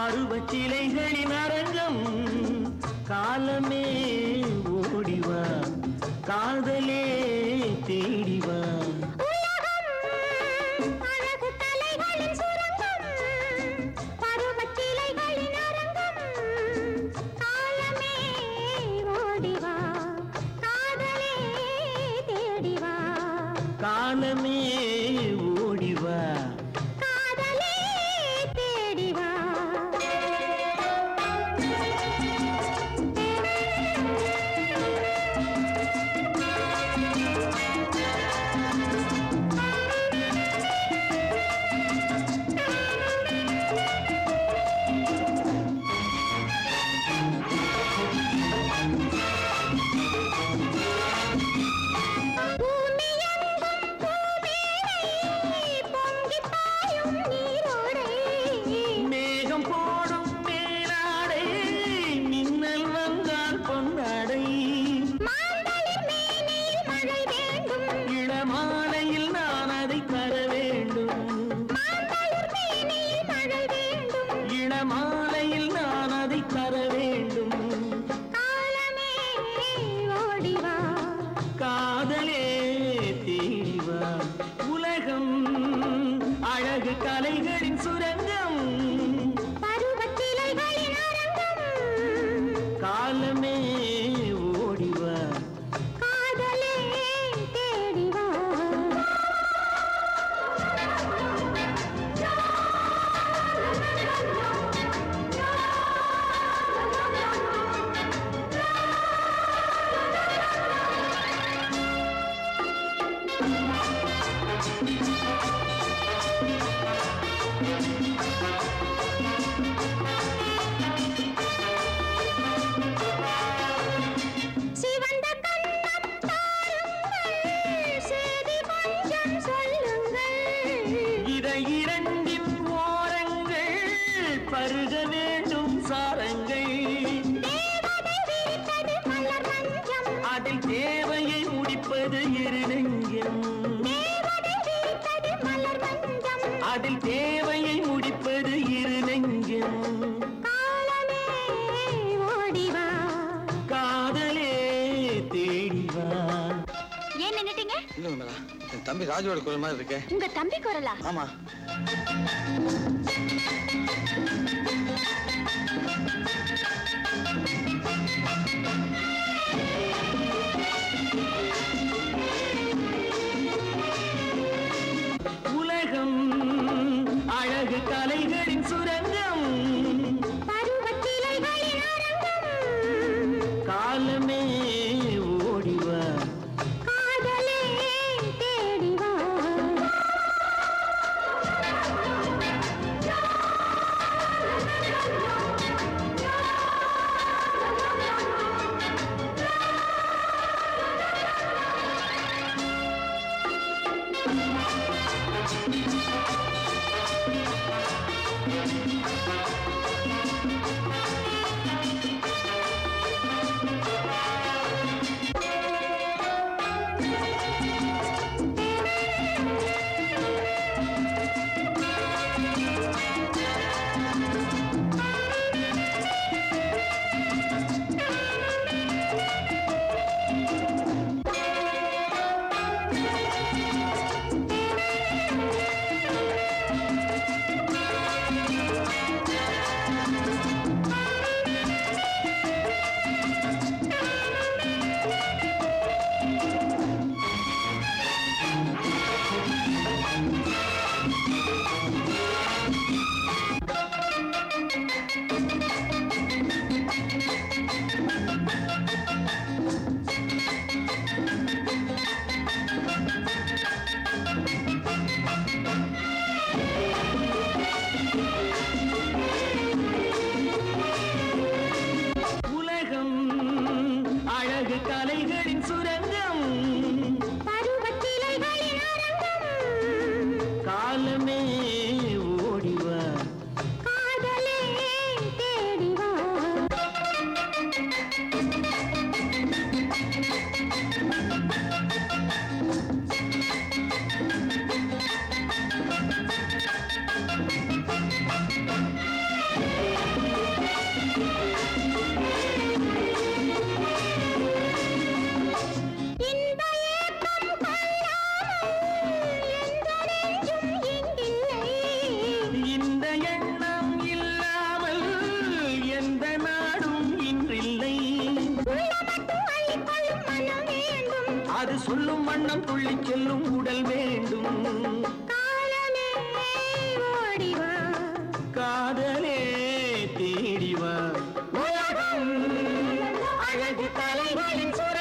பருவச் சிலைகளின் அரங்கம் காலமே ஓடிவா காதலே தேடிவா அழகு தலைகளின் சுரங்கம் பருவச் சிலைகளின் அரங்கம் காலமே ஓடிவா காதலே தேடிவா காலமே ஓடிவா காதலே தேடிவா பூமியெங்கும் பூமேனை பொங்கிப் பாயும் நீரோடை மேகம் போடும் மேலாடை மின்னல் வந்தால் பொன்னாடை மாந்தளிர் மேனியில் மழை வேண்டும் இளமாலையில் நான் அதை தர வேண்டும் மாந்தளிர் மேனியில் மழை வேண்டும் இளமாலையில் நான் அதை தர வேண்டும் காலமே ஓடிவா காதலே தேடிவா உலகம் அழகு கலைகளின் சுரங்கம் பருவச் சிலைகளின் அரங்கம் காலமே ஓடிவா காதலே தேடிவா சிவந்த கண்ணம் தாருங்கள் செய்தி கொஞ்சம் சொல்லுங்கள் இதை இரண்டின் ஓரங்கள் பருக வேண்டும் சாரங்கள் தேவதை விரித்தது மலர் மஞ்சம் அதில் தேவையை முடிப்பது இரு நெஞ்சம் தேவதை விரித்தது மலர் மஞ்சம் அதில் தேவையை முடிப்பது இரு நெஞ்சம் காலமே ஓடிவா காதலே தேடிவா ஏன் நின்னுட்டீங்க இல்ல மேலா என் தம்பி ராஜுவோட குரல் மாதிரி இருக்கே உங்க தம்பி குரலா ஆமா உலகம் அழகு கலைகளின் சுரங்கம் பருவச் சிலைகளின் அரங்கம் காலமே ஓடிவா காதலே தேடிவா காதலே அது சொல்லும் வண்ணம் துள்ளி செல்லும் உடல் வேண்டும் காலமே ஓடிவா காதலே தேடிவா உலகம் அழகு தலைகளின் சுர